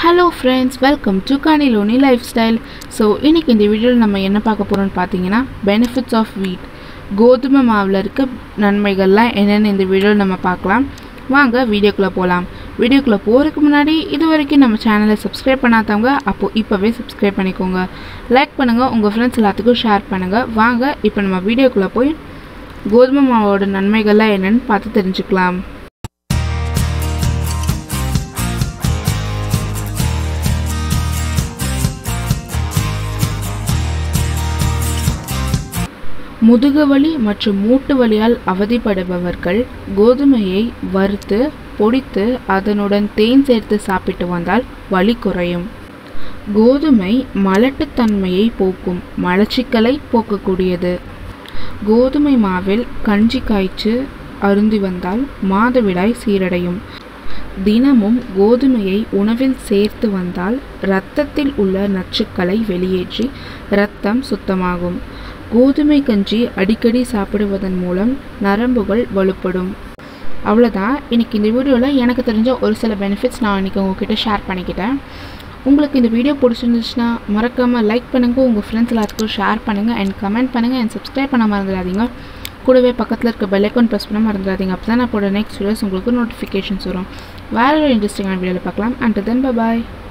hello friends welcome to காணிலோனி lifestyle so இன்றைக்கி இந்த வீடியோவில் நம்ம என்ன பார்க்க போகிறோம்னு பார்த்தீங்கன்னா பெனிஃபிட்ஸ் ஆஃப் வீட் கோதுமை மாவில் இருக்க நன்மைகள்லாம் என்னென்னு இந்த வீடியோவில் நம்ம பார்க்கலாம் வாங்க வீடியோக்குள்ளே போகலாம் வீடியோக்குள்ளே போகிறதுக்கு முன்னாடி இது வரைக்கும் நம்ம சேனலை சப்ஸ்கிரைப் பண்ணாதவங்க அப்போது இப்போவே சப்ஸ்கிரைப் பண்ணிக்கோங்க லைக் பண்ணுங்கள் உங்கள் ஃப்ரெண்ட்ஸ் எல்லாத்துக்கும் ஷேர் பண்ணுங்கள் வாங்க இப்போ நம்ம வீடியோக்குள்ளே போய் கோதுமை மாவோட நன்மைகள்லாம் என்னென்னு பார்த்து தெரிஞ்சுக்கலாம் முதுகுவலி மற்றும் மூட்டு வலியால் அவதிப்படுபவர்கள் கோதுமையை வறுத்து பொடித்து அதனுடன் தேன் சேர்த்து சாப்பிட்டு வந்தால் வலி குறையும் கோதுமை மலட்டுத்தன்மையை போக்கும் மலச்சிக்கலை போக்கக்கூடியது கோதுமை மாவில் கஞ்சி காய்ச்சி அருந்தி வந்தால் மாதவிடாய் சீரடையும் தினமும் கோதுமையை உணவில் சேர்த்து வந்தால் இரத்தத்தில் உள்ள நச்சுக்களை வெளியேற்றி இரத்தம் சுத்தமாகும் கோதுமை கஞ்சி அடிக்கடி சாப்பிடுவதன் மூலம் நரம்புகள் வலுப்படும் அவ்வளோதான் இன்றைக்கி இந்த வீடியோவில் எனக்கு தெரிஞ்ச ஒரு சில பெனிஃபிட்ஸ் நான் இன்றைக்கி உங்ககிட்ட ஷேர் பண்ணிக்கிட்டேன் உங்களுக்கு இந்த வீடியோ பிடிச்சிருந்துச்சுன்னா மறக்காமல் லைக் பண்ணுங்கள் உங்கள் ஃப்ரெண்ட்ஸ் எல்லாத்துக்கும் ஷேர் பண்ணுங்கள் அண்ட் கமெண்ட் பண்ணுங்கள் அண்ட் சப்ஸ்கிரைப் பண்ண மறந்துடாதீங்க கூடவே பக்கத்தில் இருக்க பெல் ஐக்கான் ப்ரெஸ் பண்ண மறந்துடாதீங்க அப்போ தான் நான் போட நெக்ஸ்ட் வீடியோஸ் உங்களுக்கு நோட்டிஃபிகேஷன்ஸ் வரும் வேறு ஒரு இன்ட்ரெஸ்டிங்கான வீடியோவில் பார்க்கலாம் அண்ட் தென் பாய்